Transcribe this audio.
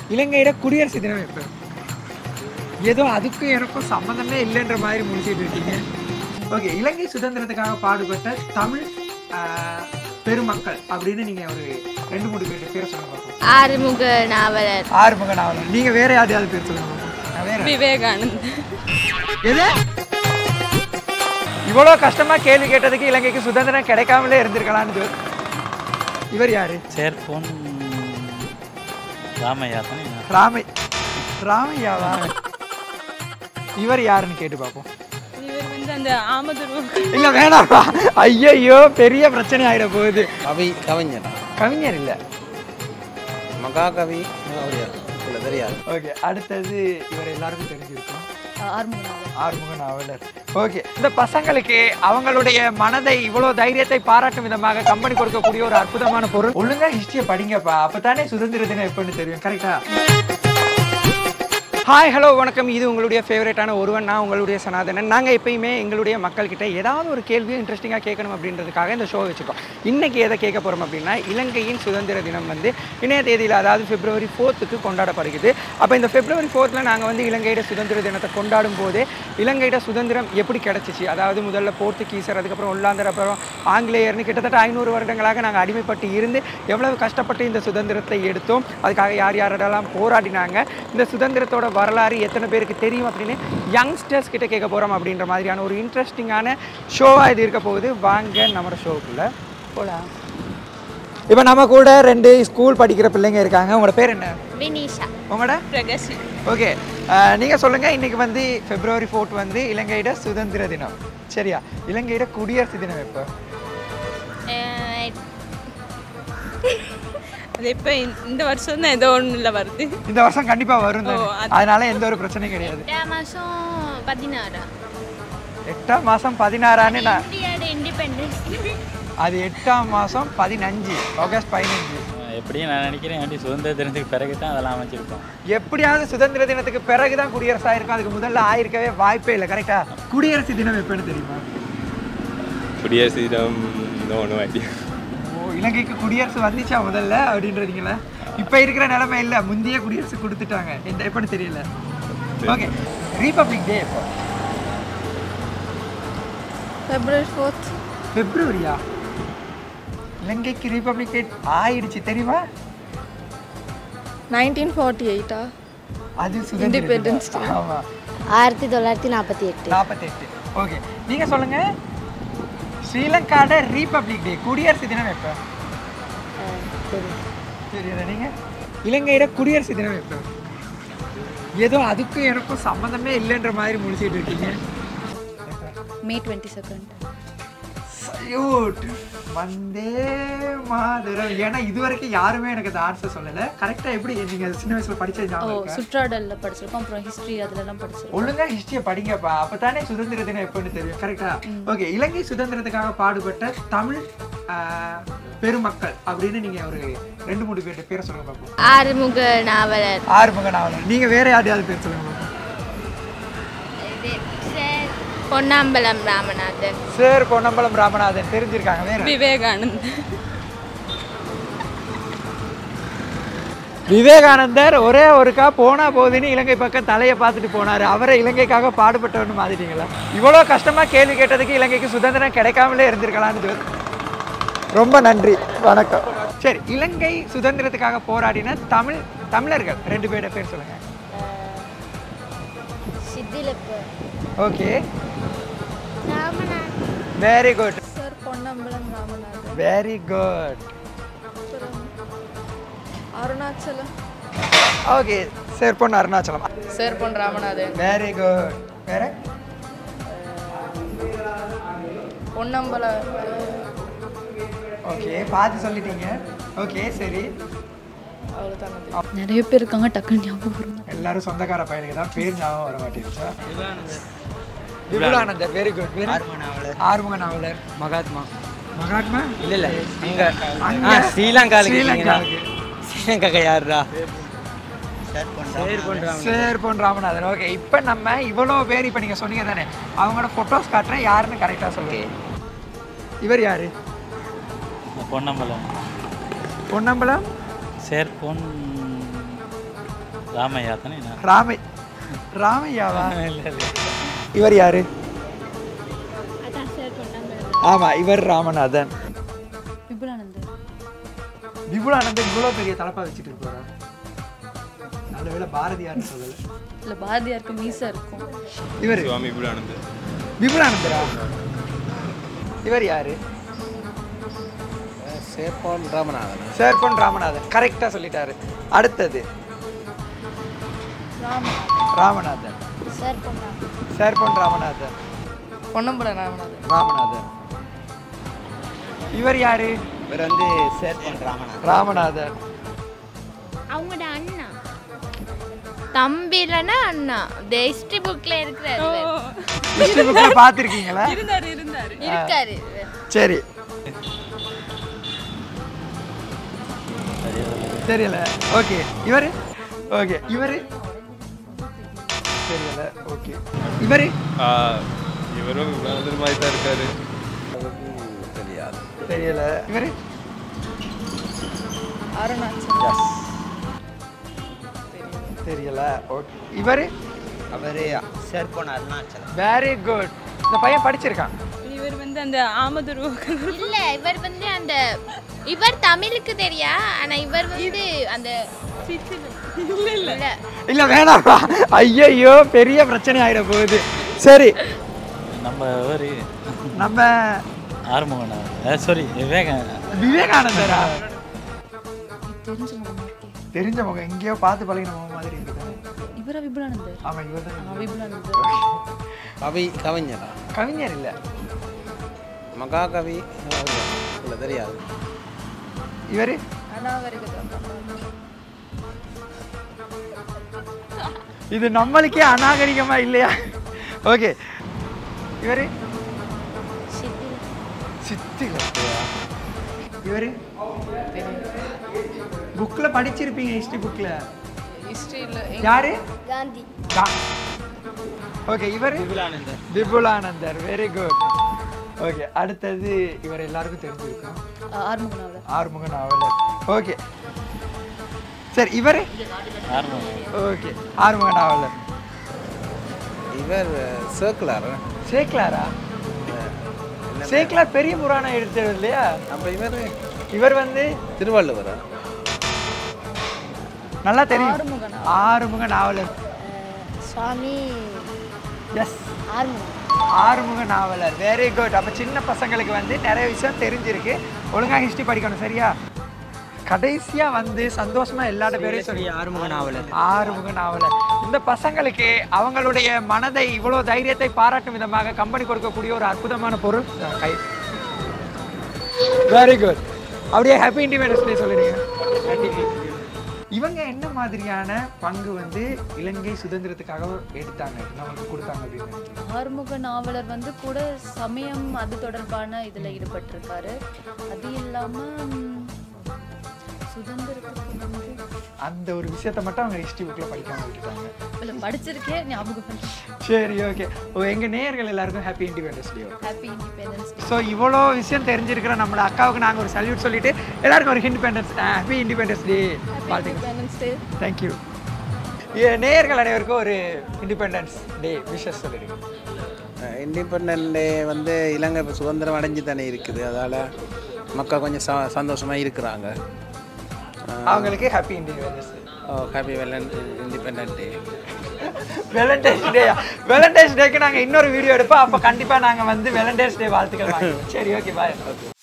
இலங்கையிட குடியரசு தினம் எப்போ ஏதோ அதுக்கும் எனக்கும் சம்மந்தமே இல்லைன்ற மாதிரி முடிச்சிட்டு இருக்கீங்க ஓகே இலங்கை சுதந்திரத்துக்காக பாடுபட்ட தமிழ் ஆஹ், பெருமக்கள் அப்படின்னு நீங்க ஒரு ரெண்டு மூணு பேர் பேர் சொல்லுங்க பார்ப்போம் ஆறுமுக நாவலர் ஆறுமுக நாவலர் நீங்க வேற யாரையாவது பேர் சொல்லுங்க பார்ப்போம். நான் வேற விவேகானந்த் எது இவ்வளோ கஷ்டமா கேள்வி கேட்டதுக்கு இலங்கைக்கு சுதந்திரம் கிடைக்காமலே இருந்திருக்கலாம்னு தோணுது. இவர் யாரு சேர்போன் ராமையா தானே ராமை ராமையாவா இவர் யாருன்னு கேட்டு பார்ப்போம் இவர் வந்து அந்த ஆமதுரு இல்ல வேணாம்ப்பா ஐயையோ பெரிய பிரச்சனை ஆயிட போகுது கவி கவிஞர் கவிஞர் இல்ல மகாகவி அவரு இல்லை தெரியாது ஓகே அடுத்தது இவர் எல்லாருக்கும் தெரிஞ்சிருக்கும் ஆறுமுக நாவலர் ஆறுமுக நாவலர் ஓகே இந்த பசங்களுக்கு அவங்களுடைய மனதை இவ்வளவு தைரியத்தை பாராட்டும் விதமாக கம்பெனி கொடுக்கக்கூடிய ஒரு அற்புதமான பொருள் ஒழுங்கா ஹிஸ்டரியை படிங்கப்பா அப்பதானே சுதந்திர தினம் எப்பன்னு தெரியும் கரெக்டா ஹாய் ஹலோ வணக்கம் இது உங்களுடைய ஃபேவரட்டான ஒருவன் நான் உங்களுடைய சனாதனன் நாங்கள் எப்பயுமே எங்களுடைய மக்கள்கிட்ட ஏதாவது ஒரு கேள்வியை இன்ட்ரெஸ்டிங்காக கேட்கணும் அப்படின்றதுக்காக இந்த ஷோ வச்சுருக்கோம் இன்றைக்கி எதை கேட்க போகிறோம் அப்படின்னா இலங்கையின் சுதந்திர தினம் வந்து இணைய தேதியில் அதாவது பிப்ரவரி ஃபோர்த்துக்கு கொண்டாடப்படுகிறது அப்போ இந்த பிப்ரவரி ஃபோர்த்தில் நாங்கள் வந்து இலங்கையோட சுதந்திர தினத்தை கொண்டாடும் போதே இலங்கையோட சுதந்திரம் எப்படி கிடச்சிச்சு அதாவது முதல்ல போர்த்துகீசர் அதுக்கப்புறம் ஒல்லாந்தர் அப்புறம் ஆங்கிலேயர்னு கிட்டத்தட்ட ஐநூறு வருடங்களாக நாங்கள் அடிமைப்பட்டு இருந்து எவ்வளவு கஷ்டப்பட்டு இந்த சுதந்திரத்தை எடுத்தோம் அதுக்காக யார் யாரெல்லாம் போராடினாங்க இந்த சுதந்திரத்தோட வரலாறு எத்தனை பேருக்கு தெரியும் அப்படின்னு யங்ஸ்டர்ஸ் கிட்ட கேட்க போகிறோம் அப்படின்ற மாதிரியான ஒரு இன்ட்ரெஸ்டிங்கான ஷோவாக இது இருக்க போகுது வாங்க நம்ம ஷோக்குள்ளே போகலாம் இப்போ நம்ம கூட ரெண்டு ஸ்கூல் படிக்கிற பிள்ளைங்க இருக்காங்க உங்களோட பேர் என்ன வினிஷா உங்களோட பிரகசி ஓகே நீங்கள் சொல்லுங்கள் இன்றைக்கி வந்து பிப்ரவரி ஃபோர்த் வந்து இலங்கையோட சுதந்திர தினம் சரியா இலங்கையோட குடியரசு தினம் எப்போ அது இப்போ இந்த வருஷம் தான் ஏதோ ஒன்றுல வருது இந்த வருஷம் கண்டிப்பாக வரும் தானே? ஓ, அது- அதனால எந்த ஒரு பிரச்சனையும் கிடையாது எட்டாம் மாதம் பதினாறு எட்டாம் மாதம் பதினாறான்னு நான் இந்தியாவோட இண்டிபெண்டன்ஸ் அது எட்டாம் மாதம் பதினஞ்சு ஆகஸ்ட் பதினஞ்சு எப்படியும் நான் நினைக்கிறேன் வேண்டி சுதந்திர தினத்துக்கு பிறகு தான் அதெல்லாம் அமைச்சிருக்கோம் எப்படியாவது சுதந்திர தினத்துக்கு பிறகு தான் குடியரசு ஆயிருக்கும் அதுக்கு முதல்ல ஆயிருக்கவே வாய்ப்பே இல்லை கரெக்டா குடியரசு தினம் எப்பன்னு தெரியுமா குடியரசு தினம் ஒன்றும் ஐடியா ஓ இலங்கைக்கு குடியரசு வந்துச்சா முதல்ல அப்படின்றீங்களா இப்போ இருக்கிற நிலைமை இல்லை முந்தைய குடியரசு கொடுத்துட்டாங்க எந்த எப்பன்னு தெரியல ஓகே ரீபப்ளிக் டே எப்போ ஃபெப்ரவரி ஃபோர்த் பிப்ரவரியா இலங்கைக்கு ரீபப்ளிக் டே ஆயிடுச்சு தெரியுமா நைன்டீன் ஃபார்ட்டி எயிட்டா அது Independence சுதந்திர Day. ஆமா ஆயிரத்தி தொள்ளாயிரத்தி நாற்பத்தி எட்டு நாற்பத்தெட்டு ஓகே நீங்க சொல்லுங்க ஸ்ரீலங்காட ரீபப்ளிக் டே குடியரசு தினம் எப்போ தெரியல நீங்க இலங்கையோட குடியரசு தினம் எப்போ ஏதோ அதுக்கும் எனக்கும் சம்மந்தமே இல்லைன்ற மாதிரி முடிச்சிட்டு இருக்கீங்க May twenty second salute Vande Mataram ஏன்னா இது வரைக்கும் யாருமே எனக்கு அந்த ஆன்சர் சொல்லல கரெக்டா எப்படி நீங்க சின்ன வயசுல படிச்ச ஓ ஞாபகம் இருக்கா? சுற்றாடலில் படிச்சிருக்கோம் அப்புறம் ஹிஸ்ட்ரி அதுலலாம் படிச்சிருக்கோம் ஒழுங்கா ஹிஸ்டரியை படிங்கப்பா அப்பதானே சுதந்திர தினம் எப்பன்னு தெரியும் கரெக்டா ஓகே இலங்கை சுதந்திரத்துக்காக பாடுபட்ட தமிழ் ஆஹ், பெருமக்கள் அப்படின்னு நீங்க ஒரு ரெண்டு மூணு பேர் பேரை சொல்லுங்க பார்ப்போம் ஆறுமுக நாவலர் ஆறுமுக நாவலர் நீங்க வேற யாரையாவது பேர் சொல்லுங்க பார்ப்போம் பொன்னாம்பலம் ராமநாதன் சார் பொன்னம்பலம் ராமநாதன் தெரிஞ்சிருக்காங்க வேற விவேகானந்த் விவேகானந்தர் ஒரே ஒருக்கா போனா போகுதுன்னு இலங்கை பக்கம் தலையை பார்த்துட்டு போனாரு அவரை இலங்கைக்காக பாடுபட்டவன்னு மாதிரிங்களா இவ்வளோ கஷ்டமா கேள்வி கேட்டதுக்கு இலங்கைக்கு சுதந்திரம் கிடைக்காமலே இருந்திருக்கலாம்னு தோணுது. ரொம்ப நன்றி வணக்கம் சரி இலங்கை சுதந்திரத்துக்காக போராடின தமிழ் தமிழர்கள் ரெண்டு பேரோட பேர் சொல்லுங்க சித்திலப்பு okay Ramanath very good sir Ponnambalam Ramanathan very good அப்புறம் அருணாச்சலம் ஓகே சார் பொண்ணு அருணாச்சலம் சார் பொன் ராமநாதன் வெரி குட் வேற பொன்னம்பலம் ஓகே பார்த்து சொல்லிட்டீங்க ஓகே சரி அவ்வளோதான் நிறைய பேர் இருக்காங்க டக்குன்னு ஞாபகம் வரும் எல்லாரும் சொந்தக்கார பையனுக்கு தான் பேர் ஞாபகம் வர மாட்டேங்குச்சா விபுலானந்தர் வெரி குட் ஆறுமுக நாவலர் மகாத்மா மகாத்மா இல்ல இல்ல அங்க அங்க? ஆ, ஸ்ரீலங்காலுக்கு ஸ்ரீலங்காவுக்கு. ஸ்ரீலங்கா யாருடா சேர் பொன் ராமநாதன் ஓகே இப்போ நம்ம இவ்வளோ பேர் இப்போ நீங்கள் சொன்னீங்க தானே அவங்களோட ஃபோட்டோஸ் காட்டுறேன் யாருன்னு கரெக்டாக சொல்லுங்க இவர் யாரு பொன்னம்பலம் பொன்னம்பலம் சேர்போன் ராமையா தானே நான் ராமை ராமையாவா இல்லை இல்லை இவர் யாரு அதான் சார் பொன்னம்பலம் ஆமா இவர் ராமநாதன் விபுலானந்தர் விபுலானந்தன் இவ்வளவு பெரிய தலப்பா வச்சுட்டு இருப்பாரா நல்ல வேளை பாரதியார்னு சொல்லல இல்லை பாரதியாருக்கு மீசா இருக்கும் இவர் சுவாமி விபுலானந்த விபுலானந்தரா இவர் யாரு சேப்பான் ராமநாதன் சேர்பன் ராமநாதன் கரெக்டா சொல்லிட்டாரு அடுத்தது ராமநாதன் சார் பொண்ணா சேர்பன் ராமநாதன் பொன்னம்பலம் ராமநாதன் ராமநாதன் இவர் யாரு இவர் வந்து சேர்ப்பான் ராமநாதன் ராமநாதன் அவங்களோட அண்ணா தம்பி இல்லைன்னா அண்ணா இந்த ஹிஸ்ட்ரி புக்கில் இருக்கிறாரு ஹிஸ்டரி புக்ல பாத்திருக்கீங்களா இருக்காரு சரி தெரியல ஓகே இவரு ஓகே இவரு தெரியல ஓகே இவரு இவரும் விபுலானந்தர் மாதிரி தான் இருக்காரு தெரியாது தெரியல இவரு அருணாச்சலம் தெரியல ஓகே இவரு அவர் சேர்ப்பான் அருணாச்சலம் வெரி குட் இந்த பையன் படிச்சிருக்கான் இவர் வந்து அந்த ஆமதுரு இல்ல இவர் வந்து அந்த இவர் தமிழுக்கு தெரியா ஆனா இவர் வந்து அந்த இல்ல இல்ல வேணாம்ப்பா ஐயையோ பெரிய பிரச்சனை ஆயிட போகுது சரி நம்ம ஒரு நம்ம ஆறுமுகனா சாரி விவேக விவேகானந்தரா தெரிஞ்ச முகம் இருக்கே. தெரிஞ்ச முகம் எங்கேயோ பார்த்து பழகின முகம் மாதிரி இருக்குது இவரா விபுலானந்தர் ஆமா இவர் ஆ, தான் விபுலானந்தர் கவி கவிஞரா கவிஞர் இல்ல மகாகவி இல்லை தெரியாது இவரு இது நம்மளுக்கே அநாகரிகமா இல்லையா ஓகே இவரு சித்திகத்தையா இவரு புக்ல படிச்சிருப்பீங்க ஹிஸ்டரி புக்ல யாரு காந்தி ஓகே இவர் Vipulanandar Vipulanandar very good okay அடுத்தது இவர் எல்லாருக்கும் தெரிஞ்சிருக்கும் ஆ, ஆறுமுக நாவலர் ஆறுமுக நாவலர் ஓகே சரி இவர் ஆறுமுகம் ஓகே ஆறுமுக நாவலர் இவர் சேர்க்கலார் சேக்லாரா சேக்லார் பெரிய புராணம் எடுத்தது இல்லையா அப்போ இவர் இவர் வந்து திருவள்ளுவரா நல்லா தெரியும் Arumuga Navalar Swami yes Arumugam Arumuga Navalar very good அப்போ சின்ன பசங்களுக்கு வந்து நிறைய விஷயம் தெரிஞ்சிருக்கு ஒழுங்கா ஹிஸ்டரி படிக்கணும் சரியா கடைசியா வந்து சந்தோஷமா எல்லாரோட பேரையும் சொல்லி ஆறுமுக நாவலர் ஆறுமுக நாவலர் இந்த பசங்களுக்கு அவங்களுடைய மனதை இவ்வளவு தைரியத்தை பாராட்டும் விதமாக கம்பெனி கொடுக்கக்கூடிய ஒரு அற்புதமான பொருள் அஹ், கை வெரி குட் அப்படியே ஹாப்பி இண்டிபெண்டன்ஸ் டே சொல்லிடுங்க இவங்க என்ன மாதிரியான பங்கு வந்து இலங்கை சுதந்திரத்துக்காக எடுத்தாங்க நமக்கு கொடுத்தாங்க அப்படின்னு நினைக்கிறீங்க? ஆறுமுக நாவலர் வந்து கூட சமயம் அது தொடர்பான இதுல ஈடுபட்டிருக்காரு அது இல்லாம ம், சுதந்திரத்துக்கு வந்து அந்த ஒரு விஷயத்த மட்டும் அவங்க ஹிஸ்டரி புக்கில் படிக்காம விட்டுட்டாங்க இல்ல படிச்சிருக்கேன் ஞாபகம் பண்றேன் சரி ஓகே ஓ எங்கள் நேயர்கள் எல்லாருக்கும் happy independence day happy independence day so இவ்வளோ விஷயம் தெரிஞ்சிருக்கிற நம்மள அக்காவுக்கு நாங்கள் ஒரு சல்யூட் சொல்லிட்டு எல்லாருக்கும் ஒரு இண்டிபெண்டன்ஸ் ஹாப்பி இண்டிபெண்டன்ஸ் டே வாழ்த்துக்கள் இண்டிபெண்டன்ஸ் டே தேங்க்யூ நேயர்கள் அனைவருக்கும் ஒரு இண்டிபெண்டன்ஸ் டே விஷஸ் சொல்லிடுங்க இண்டிபெண்டன்ட் டே வந்து இலங்கை இப்போ சுதந்திரம் அடைஞ்சு தானே இருக்குது அதால் மக்கள் கொஞ்சம் ச சந்தோஷமாக இருக்கிறாங்க அவங்களுக்கு happy independence happy valen independent day valentine's day valentine's டேக்கு நாங்கள் இன்னொரு வீடியோ எடுப்போம் அப்போ கண்டிப்பாக நாங்கள் வந்து வேலண்டைன்ஸ் டே வாழ்த்துக்கள் வாங்குவோம் சரி ஓகே பாய்